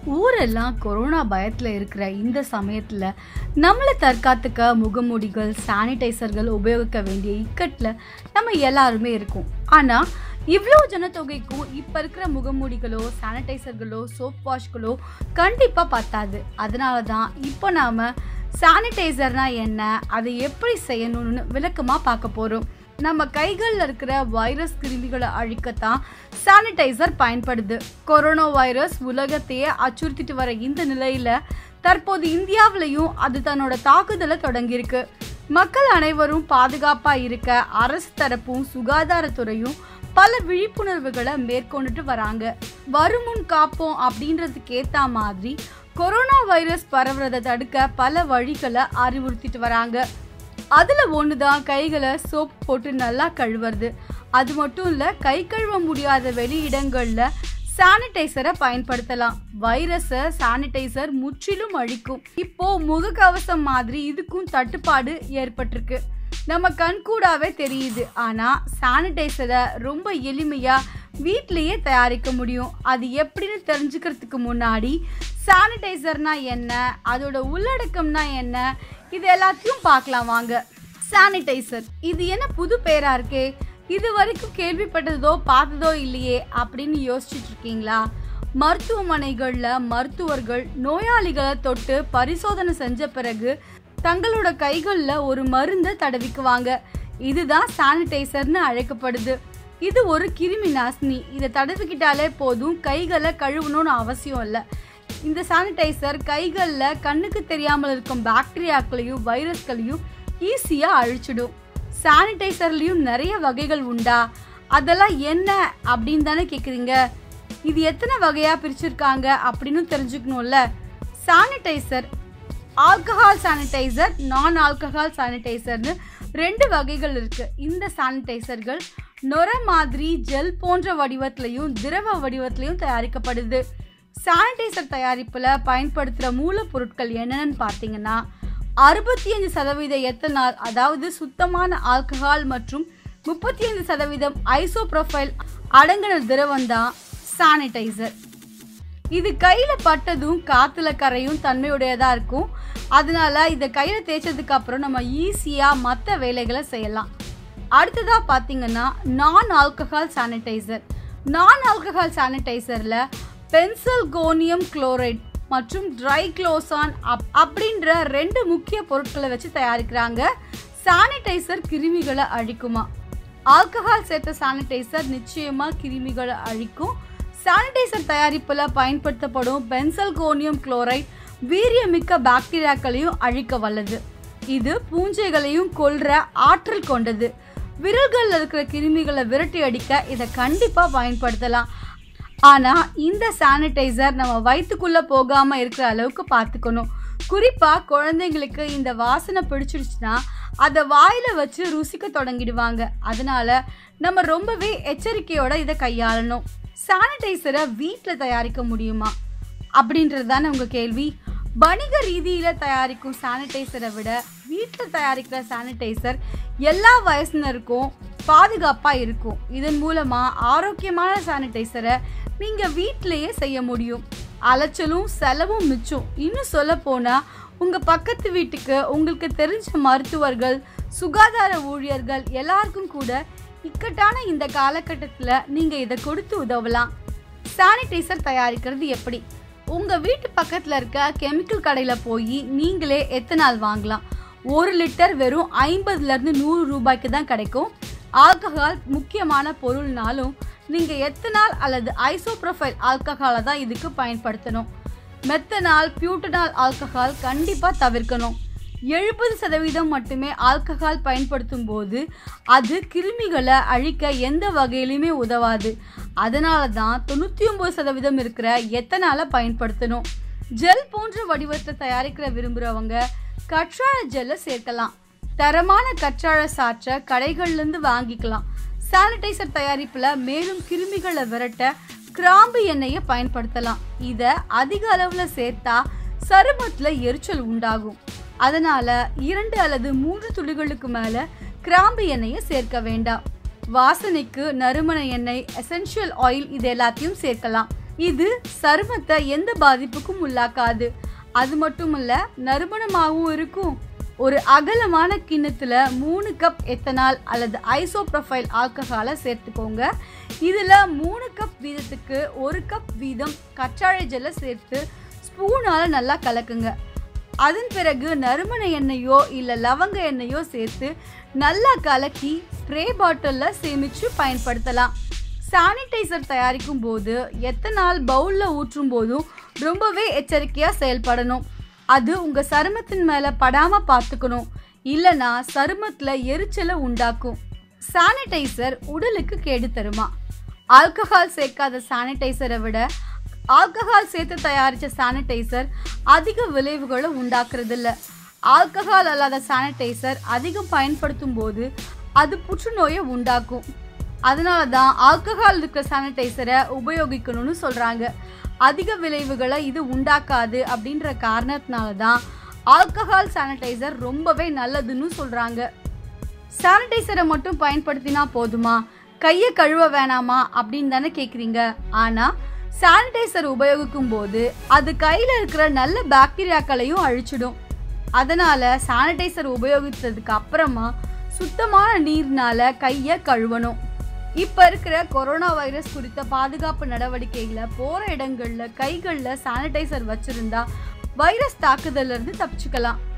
ஊரெல்லாம் கொரோனா பயத்தில் இருக்கிற இந்த சமயத்தில் நம்மளை தற்காத்துக்க முகமூடிகள் சானிடைசர்கள் உபயோகிக்க வேண்டிய இக்கட்டில் நம்ம எல்லாருமே இருக்கோம் ஆனால் இவ்வளோ ஜனத்தொகைக்கும் இப்போ இருக்கிற முகமூடிகளோ சானிடைசர்களோ சோப் வாஷ்களோ கண்டிப்பாக பத்தாது அதனால தான் இப்போ நாம் சானிடைசர்னா என்ன அதை எப்படி செய்யணும்னு விளக்கமாக பார்க்க போகிறோம் நம்ம கைகளில் இருக்கிற வைரஸ் கிருமிகளை அழிக்கத்தான் சானிடைசர் பயன்படுது கொரோனா வைரஸ் உலகத்தையே அச்சுறுத்திட்டு வர இந்த நிலையில தற்போது இந்தியாவிலையும் அது தன்னோட தாக்குதலை தொடங்கியிருக்கு மக்கள் அனைவரும் பாதுகாப்பா இருக்க அரசு தரப்பும் சுகாதாரத்துறையும் பல விழிப்புணர்வுகளை மேற்கொண்டுட்டு வராங்க வருமுன் காப்போம் அப்படின்றதுக்கு ஏத்த மாதிரி கொரோனா வைரஸ் பரவுறதை தடுக்க பல வழிகளை அறிவுறுத்திட்டு வராங்க அதுல ஒண்ணுதான் கைகளை சோப் போட்டு நல்லா கழுவுறது அது மட்டும் இல்ல கை கழுவ முடியாத வெளி இடங்கள்ல சானிடைசரை பயன்படுத்தலாம் வைரஸை சானிடைசர் முற்றிலும் அழிக்கும் இப்போ முகக்கவசம் மாதிரி இதுக்கும் தட்டுப்பாடு ஏற்பட்டிருக்கு நம்ம கண்கூடாவே தெரியுது ஆனா சானிடைசரை ரொம்ப எளிமையா வீட்லயே தயாரிக்க முடியும் அது எப்படின்னு தெரிஞ்சுக்கிறதுக்கு முன்னாடி சானிடைசர்னா என்ன அதோட உள்ளடக்கம்னா என்ன இது எல்லாத்தையும் பார்க்கலாம் வாங்க சானிடைசர் இது என்ன புது பேரா இருக்கே இது வரைக்கும் கேள்விப்பட்டதோ பார்த்ததோ இல்லையே அப்படின்னு யோசிச்சுட்டு இருக்கீங்களா மருத்துவமனைகளில் மருத்துவர்கள் நோயாளிகளை தொட்டு பரிசோதனை செஞ்ச பிறகு தங்களோட கைகளில் ஒரு மருந்தை தடவிக்குவாங்க இதுதான் சானிடைசர்னு அழைக்கப்படுது இது ஒரு கிருமி நாசினி இதை தடவிக்கிட்டாலே போதும் கைகளை கழுவணும்னு அவசியம் இல்லை இந்த சானிடைசர் கைகளில் கண்ணுக்கு தெரியாமல் இருக்கும் பாக்டீரியாக்களையும் வைரஸ்களையும் ஈஸியாக அழிச்சிடும் சானிடைசர்லேயும் நிறைய வகைகள் உண்டா அதெல்லாம் என்ன அப்படின்னு தானே கேட்குறீங்க இது எத்தனை வகையாக பிரிச்சிருக்காங்க அப்படின்னு தெரிஞ்சுக்கணும்ல sanitizer alcohol sanitizer non alcohol சானிடைசர்னு ரெண்டு வகைகள் இருக்கு இந்த சானிடைசர்கள் நொர மாதிரி ஜெல் போன்ற வடிவத்திலையும் திரவ வடிவத்திலையும் தயாரிக்கப்படுது சானிடைசர் தயாரிப்பில் பயன்படுத்துகிற மூலப்பொருட்கள் என்னென்னு பார்த்தீங்கன்னா அறுபத்தி அஞ்சு சதவீத எத்தனால் அதாவது சுத்தமான ஆல்கஹால் மற்றும் முப்பத்தி ஐந்து சதவீதம் ஐசோப்ரோஃபைல் அடங்கின திரவம் தான் சானிடைசர் இது கையில் பட்டதும் காற்றுல கரையும் தன்மையுடையதாக இருக்கும் அதனால இதை கையில் தேய்ச்சதுக்கு அப்புறம் நம்ம ஈஸியாக மற்ற வேலைகளை செய்யலாம் அடுத்ததாக பார்த்தீங்கன்னா non alcohol sanitizer non alcohol சானிடைசரில் பென்சில் கோனியம் குளோரைட் மற்றும் ட்ரை க்ளோசான் அப் அப்படின்ற ரெண்டு முக்கிய பொருட்களை வச்சு தயாரிக்கிறாங்க சானிடைசர் கிருமிகளை அழிக்குமா ஆல்கஹால் சேர்த்த சானிடைசர் நிச்சயமாக கிருமிகளை அழிக்கும் சானிடைசர் தயாரிப்பில் பயன்படுத்தப்படும் பென்சல் கோனியம் குளோரைட் வீரியமிக்க பாக்டீரியாக்களையும் அழிக்க வல்லது இது பூஞ்சைகளையும் கொல்ற ஆற்றல் கொண்டது விரல்களில் இருக்கிற கிருமிகளை விரட்டி அடிக்க இதை கண்டிப்பாக பயன்படுத்தலாம் ஆனால் இந்த சானிடைசர் நம்ம வயிற்றுக்குள்ளே போகாமல் இருக்கிற அளவுக்கு பார்த்துக்கணும் குறிப்பாக குழந்தைங்களுக்கு இந்த வாசனை பிடிச்சிருச்சுன்னா அதை வாயில் வச்சு ருசிக்க தொடங்கிடுவாங்க அதனால நம்ம ரொம்பவே எச்சரிக்கையோட இதை கையாளணும் சானிடைசரை வீட்டில் தயாரிக்க முடியுமா அப்படின்றது தானே உங்கள் கேள்வி வணிக ரீதியில் தயாரிக்கும் சானிடைசரை விட வீட்டில் தயாரிக்கிற சானிடைசர் எல்லா வயசினருக்கும் பாதுகாப்பாக இருக்கும் இதன் மூலமாக ஆரோக்கியமான சானிடைசரை நீங்கள் வீட்டிலேயே செய்ய முடியும் அலைச்சலும் செலவும் மிச்சம் இன்னும் சொல்ல போனால் உங்கள் பக்கத்து வீட்டுக்கு உங்களுக்கு தெரிஞ்ச மருத்துவர்கள் சுகாதார ஊழியர்கள் எல்லாருக்கும் கூட இக்கட்டான இந்த காலகட்டத்தில் நீங்கள் இதை கொடுத்து உதவலாம் சானிடைசர் தயாரிக்கிறது எப்படி உங்கள் வீட்டு பக்கத்தில் இருக்க கெமிக்கல் கடையில் போய் நீங்களே எத்தனால் வாங்கலாம் ஒரு லிட்டர் வெறும் ஐம்பதுலேருந்து நூறு ரூபாய்க்கு தான் கிடைக்கும் ஆல்கஹால் முக்கியமான பொருள்னாலும் நீங்கள் எத்தனால் அல்லது ஐசோப்ரோஃபைல் ஆல்கஹாலை தான் இதுக்கு பயன்படுத்தணும் மெத்தனால் பியூட்டனால் ஆல்கஹால் கண்டிப்பாக தவிர்க்கணும் எழுபது சதவீதம் மட்டுமே ஆல்கஹால் பயன்படுத்தும் போது அது கிருமிகளை அழிக்க எந்த வகையிலுமே உதவாது அதனால தான் தொண்ணூற்றி ஒம்பது சதவீதம் இருக்கிற எத்தனால பயன்படுத்தணும் ஜெல் போன்ற வடிவத்தை தயாரிக்கிற விரும்புகிறவங்க கற்றாழ ஜெல்லை சேர்க்கலாம் தரமான கற்றாழ சாற்றை கடைகள்லேருந்து வாங்கிக்கலாம் சானிடைசர் தயாரிப்பில் மேலும் கிருமிகளை விரட்ட கிராம்பு எண்ணெயை பயன்படுத்தலாம் இதை அதிக அளவில் சேர்த்தா சருமத்தில் எரிச்சல் உண்டாகும் அதனால இரண்டு அல்லது மூன்று துளிகளுக்கு மேலே கிராம்பு எண்ணெயை சேர்க்க வேண்டாம் வாசனைக்கு நறுமண எண்ணெய் எசென்ஷியல் ஆயில் இது எல்லாத்தையும் சேர்க்கலாம் இது சருமத்தை எந்த பாதிப்புக்கும் உள்ளாக்காது அது மட்டும் இல்ல நறுமணமாகவும் இருக்கும் ஒரு அகலமான கிண்ணத்துல மூணு கப் எத்தனால் அல்லது ஐசோப்ரொஃபைல் ஆல்கஹாலை சேர்த்துக்கோங்க இதுல மூணு கப் வீதத்துக்கு ஒரு கப் வீதம் கற்றாழை ஜெல்லை சேர்த்து ஸ்பூனால நல்லா கலக்குங்க அதன் பிறகு நறுமண எண்ணெயோ இல்லை லவங்க எண்ணெயோ சேர்த்து நல்லா கலக்கி ஸ்ப்ரே பாட்டிலில் சேமித்து பயன்படுத்தலாம் சானிடைசர் தயாரிக்கும் போது எத்தனால் பவுலில் ஊற்றும் போதும் ரொம்பவே எச்சரிக்கையாக செயல்படணும் அது உங்கள் சருமத்தின் மேலே படாமல் பார்த்துக்கணும் இல்லைனா சருமத்தில் எரிச்சலை உண்டாக்கும் சானிடைசர் உடலுக்கு கேடு தருமா ஆல்கஹால் சேர்க்காத சானிடைசரை விட ஆல்கஹால் சேர்த்து தயாரித்த சானிடைசர் அதிக விளைவுகளை உண்டாக்குறது இல்ல ஆல்கஹால் அல்லாத சானிடைசர் அதிகம் பயன்படுத்தும் போது அது புற்றுநோயை உண்டாக்கும் அதனால தான் ஆல்கஹால் இருக்கிற சானிடைசரை உபயோகிக்கணும்னு சொல்கிறாங்க அதிக விளைவுகளை இது உண்டாக்காது அப்படின்ற காரணத்தினால தான் ஆல்கஹால் சானிடைசர் ரொம்பவே நல்லதுன்னு சொல்கிறாங்க சானிடைசரை மட்டும் பயன்படுத்தினா போதுமா கையை கழுவ வேணாமா அப்படின்னு தானே கேட்குறீங்க ஆனால் சானிடைசர் உபயோகிக்கும் போது அது கையில் இருக்கிற நல்ல பாக்டீரியாக்களையும் அழிச்சிடும் அதனால் சானிடைசர் உபயோகித்ததுக்கு அப்புறமா சுத்தமான நீர்னால கையை கழுவணும் இப்போ இருக்கிற கொரோனா வைரஸ் குறித்த பாதுகாப்பு நடவடிக்கைகளை போகிற இடங்களில் கைகளில் சானிடைசர் வச்சுருந்தா வைரஸ் தாக்குதல்ல இருந்து தப்பிச்சுக்கலாம்